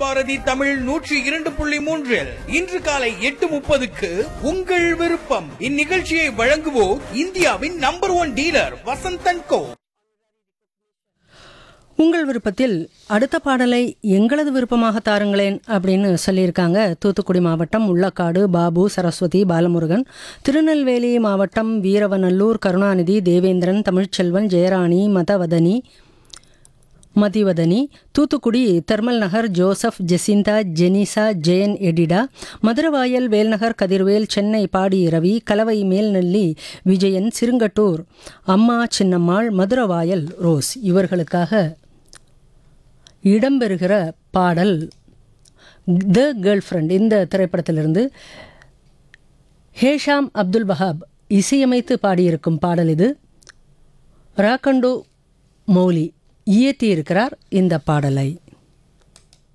பாரதி தமிழ் நூற்றி இரண்டு புள்ளி மூன்றில் இன்று காலை எட்டு முப்பதுக்கு உங்கள் விருப்பம் இந்நிகழ்ச்சியை வழங்குவோர் இந்தியாவின் number one dealer Vasanth and co உங்கள் விருப்பத்தில் அடுத்த பாடலை எங்களது விருப்பமாக தாருங்களேன் அப்படின்னு சொல்லியிருக்காங்க தூத்துக்குடி மாவட்டம் உள்ளக்காடு பாபு சரஸ்வதி பாலமுருகன் திருநெல்வேலி மாவட்டம் வீரவநல்லூர் கருணாநிதி தேவேந்திரன் தமிழ்ச்செல்வன் ஜெயராணி மதவதனி மதிவதனி தூத்துக்குடி தெர்மல் நகர் ஜோசப் ஜெசிந்தா ஜெனிசா ஜெயன் எடிடா மதுரவாயல் வேல்நகர் கதிர்வேல் சென்னை பாடி ரவி கலவை மேல்நெல்லி விஜயன் சிறுங்கட்டூர் அம்மா சின்னம்மாள் மதுரவாயல் ரோஸ் இவர்களுக்காக இடம்பெறுகிற பாடல் த கேர்ள் ஃப்ரெண்ட் இந்த திரைப்படத்திலிருந்து ஹேஷாம் அப்துல் வஹாப் இசையமைத்து பாடியிருக்கும் பாடல் இது ராக்கண்டோ மௌலி இயற்றியிருக்கிறார் இந்த பாடலை